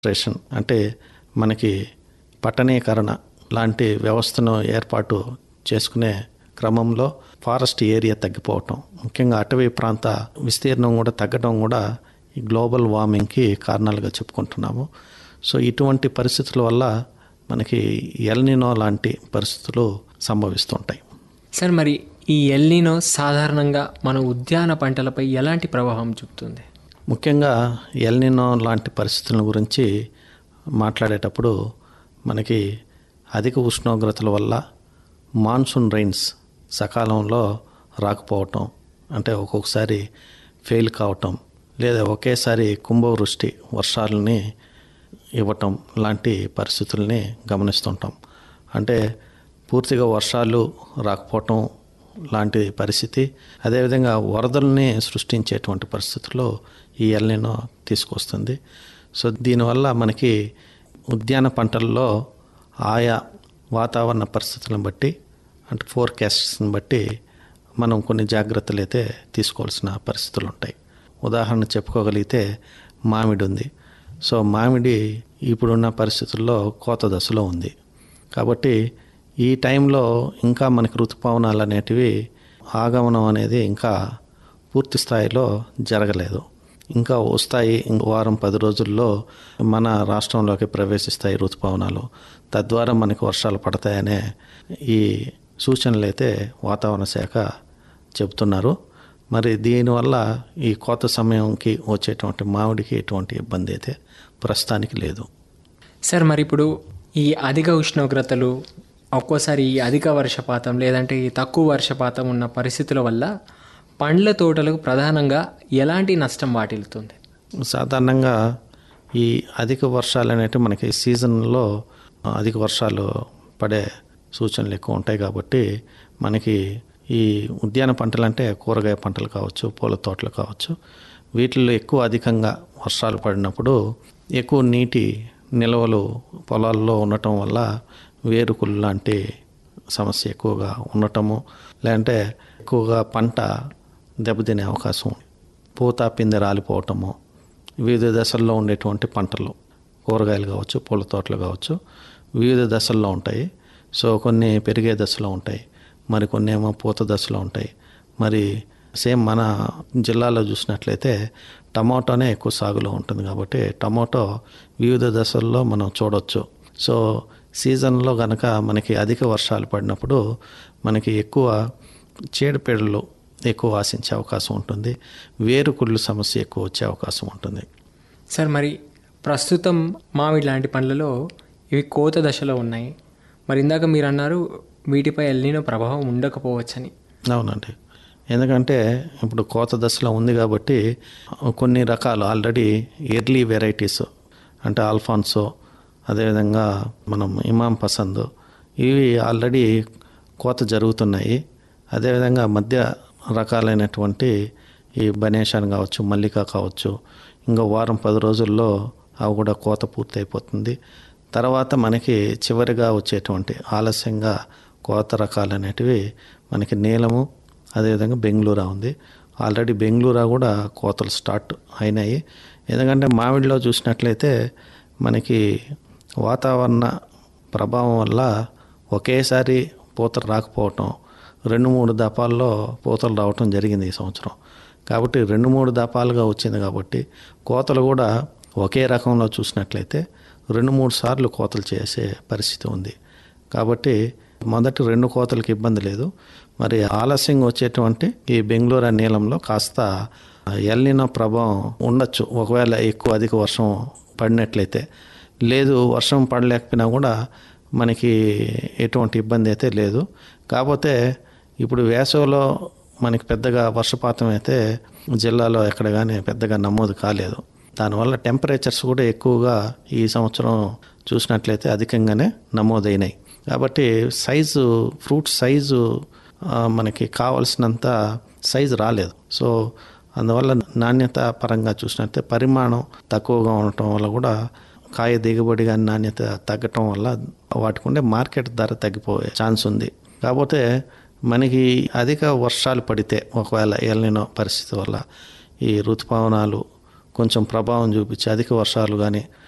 ration అంటే మనకి పట్టణీకరణ లాంటి వ్యవస్థను ఏర్పాటు చేసుకునే క్రమంలో ఫారెస్ట్ ఏరియా తగ్గిపోవటం ముఖ్యంగా అటవీ ప్రాంత విస్తీర్ణం కూడా తగ్గడం కూడా ఈ గ్లోబల్ వార్మింగ్కి కారణాలుగా చెప్పుకుంటున్నాము సో ఇటువంటి పరిస్థితుల వల్ల మనకి ఎల్నినో లాంటి పరిస్థితులు సంభవిస్తుంటాయి సార్ మరి ఈ ఎల్నినో సాధారణంగా మన ఉద్యాన పంటలపై ఎలాంటి ప్రభావం చూపుతుంది ముఖ్యంగా ఎల్నినో లాంటి పరిస్థితుల గురించి మాట్లాడేటప్పుడు మనకి అధిక ఉష్ణోగ్రతల వల్ల మాన్సూన్ రైన్స్ సకాలంలో రాకపోవటం అంటే ఒక్కొక్కసారి ఫెయిల్ కావటం లేదా ఒకేసారి కుంభవృష్టి వర్షాలని ఇవ్వటం లాంటి పరిస్థితుల్ని గమనిస్తుంటాం అంటే పూర్తిగా వర్షాలు రాకపోవటం లాంటి పరిస్థితి అదేవిధంగా వరదల్ని సృష్టించేటువంటి పరిస్థితుల్లో ఈ ఎల్నినో తీసుకొస్తుంది సో దీనివల్ల మనకి ఉద్యాన పంటల్లో ఆయా వాతావరణ పరిస్థితులను బట్టి అంటే ఫోర్కాస్ట్ని బట్టి మనం కొన్ని జాగ్రత్తలు అయితే తీసుకోవాల్సిన పరిస్థితులు ఉంటాయి ఉదాహరణ చెప్పుకోగలిగితే మామిడి ఉంది సో మామిడి ఇప్పుడున్న పరిస్థితుల్లో కోత దశలో ఉంది కాబట్టి ఈ టైంలో ఇంకా మనకి ఋతుపవనాలు అనేటివి ఆగమనం అనేది ఇంకా పూర్తి స్థాయిలో జరగలేదు ఇంకా వస్తాయి ఇంకో వారం పది రోజుల్లో మన రాష్ట్రంలోకి ప్రవేశిస్తాయి ఋతుపవనాలు తద్వారా మనకి వర్షాలు పడతాయనే ఈ సూచనలు అయితే వాతావరణ శాఖ చెబుతున్నారు మరి దీనివల్ల ఈ కోత సమయంకి వచ్చేటువంటి మామిడికి ఎటువంటి ఇబ్బంది అయితే ప్రస్తుతానికి లేదు సార్ మరి ఇప్పుడు ఈ అధిక ఉష్ణోగ్రతలు ఒక్కోసారి ఈ అధిక వర్షపాతం లేదంటే ఈ తక్కువ వర్షపాతం ఉన్న పరిస్థితుల వల్ల పండ్ల తోటలకు ప్రధానంగా ఎలాంటి నష్టం వాటిల్లుతుంది సాధారణంగా ఈ అధిక వర్షాలు అనేటివి మనకి సీజన్లో అధిక వర్షాలు పడే సూచనలు ఎక్కువ ఉంటాయి కాబట్టి మనకి ఈ ఉద్యాన పంటలు అంటే కూరగాయ పంటలు కావచ్చు పూల తోటలు కావచ్చు వీటిల్లో ఎక్కువ అధికంగా వర్షాలు పడినప్పుడు ఎక్కువ నీటి నిల్వలు పొలాల్లో ఉండటం వల్ల వేరుకులు లాంటి సమస్య ఎక్కువగా ఉండటము లేదంటే ఎక్కువగా పంట దెబ్బతినే అవకాశం ఉంది పూత పిందె రాలిపోవటము వివిధ దశల్లో ఉండేటువంటి పంటలు కూరగాయలు కావచ్చు పూల తోటలు కావచ్చు వివిధ దశల్లో ఉంటాయి సో కొన్ని పెరిగే దశలో ఉంటాయి మరి కొన్ని ఏమో పూత దశలో ఉంటాయి మరి సేమ్ మన జిల్లాలో చూసినట్లయితే టమాటోనే ఎక్కువ సాగులో ఉంటుంది కాబట్టి టమాటో వివిధ దశల్లో మనం చూడొచ్చు సో సీజన్లో కనుక మనకి అధిక వర్షాలు పడినప్పుడు మనకి ఎక్కువ చీడపీడలు ఎక్కువ ఆశించే అవకాశం ఉంటుంది వేరుకుళ్ళు సమస్య ఎక్కువ వచ్చే అవకాశం ఉంటుంది సార్ మరి ప్రస్తుతం మామిడి లాంటి పండ్లలో ఇవి కోత దశలో ఉన్నాయి మరి ఇందాక మీరు అన్నారు వీటిపై ఎల్లినో ప్రభావం ఉండకపోవచ్చని అవునండి ఎందుకంటే ఇప్పుడు కోత దశలో ఉంది కాబట్టి కొన్ని రకాలు ఆల్రెడీ ఎర్లీ వెరైటీస్ అంటే ఆల్ఫాన్సో అదేవిధంగా మనం ఇమాం పసంద్ ఇవి ఆల్రెడీ కోత జరుగుతున్నాయి అదేవిధంగా మధ్య రకాలైనటువంటి ఈ బనేషాన్ కావచ్చు మల్లిక కావచ్చు ఇంకా వారం పది రోజుల్లో అవి కూడా కోత పూర్తి అయిపోతుంది తర్వాత మనకి చివరిగా వచ్చేటువంటి ఆలస్యంగా కోత రకాలు అనేటివి మనకి నీలము అదేవిధంగా బెంగళూరా ఉంది ఆల్రెడీ బెంగళూరా కూడా కోతలు స్టార్ట్ అయినాయి ఎందుకంటే మామిడిలో చూసినట్లయితే మనకి వాతావరణ ప్రభావం వల్ల ఒకేసారి పూతలు రాకపోవటం రెండు మూడు దపాల్లో పూతలు రావటం జరిగింది ఈ సంవత్సరం కాబట్టి రెండు మూడు దపాలుగా వచ్చింది కాబట్టి కోతలు కూడా ఒకే రకంలో చూసినట్లయితే రెండు మూడు సార్లు కోతలు చేసే పరిస్థితి ఉంది కాబట్టి మొదటి రెండు కోతలకు ఇబ్బంది లేదు మరి ఆలస్యంగా వచ్చేటువంటి ఈ బెంగళూరు నీలంలో కాస్త ఎల్లిన ప్రభావం ఉండొచ్చు ఒకవేళ ఎక్కువ అధిక వర్షం పడినట్లయితే లేదు వర్షం పడలేకపోయినా కూడా మనకి ఎటువంటి ఇబ్బంది అయితే లేదు కాకపోతే ఇప్పుడు వేసవిలో మనకి పెద్దగా వర్షపాతం అయితే జిల్లాలో ఎక్కడ కానీ పెద్దగా నమోదు కాలేదు దానివల్ల టెంపరేచర్స్ కూడా ఎక్కువగా ఈ సంవత్సరం చూసినట్లయితే అధికంగానే నమోదైనాయి కాబట్టి సైజు ఫ్రూట్ సైజు మనకి కావలసినంత సైజు రాలేదు సో అందువల్ల నాణ్యత పరంగా చూసినట్లయితే పరిమాణం తక్కువగా ఉండటం వల్ల కూడా కాయ దిగుబడి కానీ నాణ్యత తగ్గటం వల్ల వాటికి ఉండే మార్కెట్ ధర తగ్గిపోయే ఛాన్స్ ఉంది కాకపోతే మనకి అధిక వర్షాలు పడితే ఒకవేళ ఎల్నినో పరిస్థితి వల్ల ఈ ఋతుపవనాలు కొంచెం ప్రభావం చూపించి అధిక వర్షాలు కానీ